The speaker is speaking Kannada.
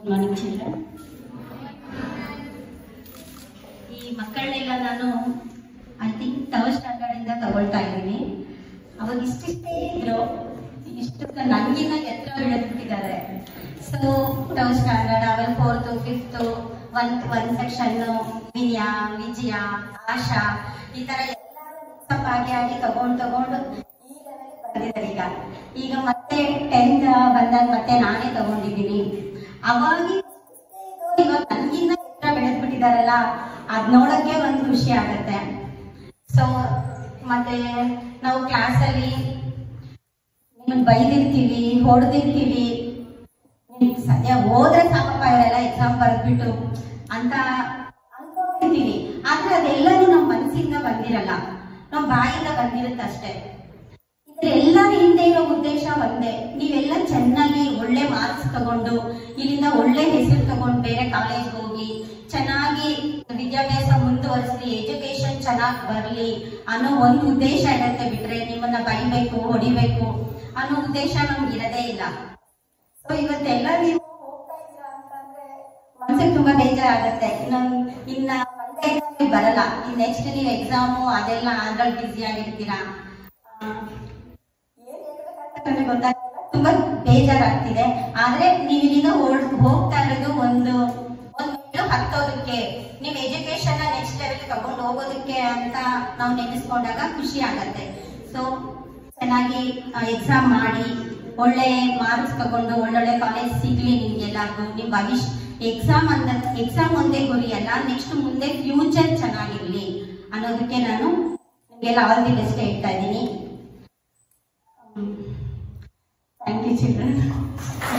ಗುಡ್ ಮಾರ್ನಿಂಗ್ ಚಿಲ್ಡ್ರನ್ ಈ ಮಕ್ಕಳನ್ನೆಲ್ಲ ನಾನು ಐ ಥಿಂಕ್ ಥರ್ಡ್ ಸ್ಟ್ಯಾಂಡರ್ಡ್ ಇಂದ ತಗೊಳ್ತಾ ಇದ್ದೀನಿ ಅವಾಗ ಇಷ್ಟಿಷ್ಟೇ ಇದ್ರು ಇಷ್ಟು ನನಗಿನ್ನ ಎತ್ತರ ಬೆಳೆದ್ಬಿಟ್ಟಿದ್ದಾರೆ ಸೊ ಥರ್ಡ್ ಸ್ಟ್ಯಾಂಡರ್ಡ್ ಆಮೇಲೆ fourth fifth one one section Vinaya Vijaya Asha ಈ ತರ ಎಲ್ಲರೂ ಆಗಿ ಆಗಿ ತಗೊಂಡು ತಗೊಂಡು ಈ level ಗೆ ಬಂದಿದ್ದಾರೆ ಈಗ ಈಗ ಮತ್ತೆ ಟೆಂತ್ ಬಂದಾಗ ಮತ್ತೆ ನಾನೇ ತಗೊಂಡಿದ್ದೀನಿ ಅವಾಗ ಇವಾಗ ನನ್ಗಿನ್ನ ಎತ್ತರ ಬೆಳೆದ್ಬಿಟ್ಟಿದಾರಲ್ಲ ಅದ್ ನೋಡಕ್ಕೆ ಒಂದ್ ಖುಷಿ ಆಗತ್ತೆ ಸೊ ಮತ್ತೆ ನಾವು ಕ್ಲಾಸಲ್ಲಿ ನಿಮ್ಮನ್ನ ಬೈದಿರ್ತೀವಿ ಹೊಡೆದಿರ್ತೀವಿ ನಿಮ್ಗ್ ಸದ್ಯ ಹೋದ್ರೆ ಸಾಕಪ್ಪ ಇವರೆಲ್ಲ ಎಕ್ಸಾಮ್ ಬರ್ದ್ಬಿಟ್ಟು ಅಂತ ಅನ್ಕೊಂಡಿರ್ತೀವಿ ಆದ್ರೆ ಅದೆಲ್ಲರೂ ನಮ್ಮ ಮನಸ್ಸಿಂದ ಬಂದಿರಲ್ಲ ನಮ್ಮ ಬಾಯಿಂದ ಬಂದಿರುತ್ತೆ ಅಷ್ಟೇ ಎಲ್ಲರ ಹಿಂದೆ ಇರೋ ಉದ್ದೇಶ ಒಂದೇ ನೀವೆಲ್ಲ ಚೆನ್ನಾಗಿ ಒಳ್ಳೆ ಮಾರ್ಕ್ಸ್ ತಗೊಂಡು ಇಲ್ಲಿಂದ ಒಳ್ಳೆ ಹೆಸರು ತಗೊಂಡು ಬೇರೆ ಕಾಲೇಜ್ ಹೋಗಿ ಚೆನ್ನಾಗಿ ವಿದ್ಯಾಭ್ಯಾಸ ಮುಂದುವರಿಸಲಿ ಎಜುಕೇಶನ್ ಚೆನ್ನಾಗಿ ಬರಲಿ ಅನ್ನೋ ಒಂದು ಉದ್ದೇಶ ಇರುತ್ತೆ ಬಿಟ್ರೆ ನಿಮ್ಮನ್ನ ಬೈಬೇಕು ಹೊಡಿಬೇಕು ಅನ್ನೋ ಉದ್ದೇಶ ನಮ್ಗೆ ಇರದೇ ಇಲ್ಲ ಸೊ ಇವತ್ತೆಲ್ಲ ನೀವು ಹೋಗ್ತಾ ಇದ್ದೀರಾ ಅಂತಂದ್ರೆ ಮನ್ಸಿಗೆ ತುಂಬಾ ಬೇಜಾರಾಗತ್ತೆ ಇನ್ನೊಂದ್ ಇನ್ನ ಒಂದೇ exam ಗೆ ಬರಲ್ಲ ಇನ್ ನೆಕ್ಸ್ಟ್ ನೀವು ಎಕ್ಸಾಮು ಅದೆಲ್ಲ ಅದ್ರಲ್ಲಿ ಬ್ಯುಸಿ ಆಗಿರ್ತೀರಾ ಆ, ಏನ್ ಹೇಳ್ಬೇಕಂತ ನನಗೆ ಗೊತ್ತಾಗ್ತಿಲ್ಲ. ತುಂಬಾ ಬೇಜಾರಾಗ್ತಿದೆ ಆದ್ರೆ ನೀವು ಇಲ್ಲಿಂದ ಓಡ್- ಹೋಗ್ತಾ ಇರೋದು ಒಂದು ಒಂದು ಮೆಟ್ಲು ಹತ್ತೋದಕ್ಕೆ ನಿಮ್ ಎಜುಕೇಶನ್ ನೆಕ್ಸ್ಟ್ ಲೆವೆಲ್ ತಗೊಂಡು ಹೋಗೋದಕ್ಕೆ ಅಂತ ನಾವು ನೆನೆಸ್ಕೊಂಡಾಗ ಖುಷಿ ಆಗತ್ತೆ ಸೊ ಚೆನ್ನಾಗಿ ಎಕ್ಸಾಮ್ ಮಾಡಿ ಒಳ್ಳೆ ಮಾರ್ಕ್ಸ್ ತಗೊಂಡು ಒಳ್ಳೊಳ್ಳೆ ಕಾಲೇಜ್ ಸಿಗ್ಲಿ ನಿಮ್ಗೆಲ್ಲಾರ್ಗು ನಿಮ್ ಭವಿಷ್ಯ ಎಕ್ಸಾಮ್ ಅಂತ ಎಕ್ಸಾಮ್ ಒಂದೇ ಗುರಿ ಅಲ್ಲ ನೆಕ್ಸ್ಟ್ ಮುಂದೆ ಫ್ಯೂಚರ್ ಚೆನ್ನಾಗಿರ್ಲಿ ಅನ್ನೋದಕ್ಕೆ ನಾನು ನಿಮ್ಗೆಲ್ಲ ಆಲ್ ದಿ ಬೆಸ್ಟ್ ಹೇಳ್ತಾ ಇದ್ದೀನಿ ಥ್ಯಾಂಕ್ ಯು ಚಿಲ್ಡ್ರನ್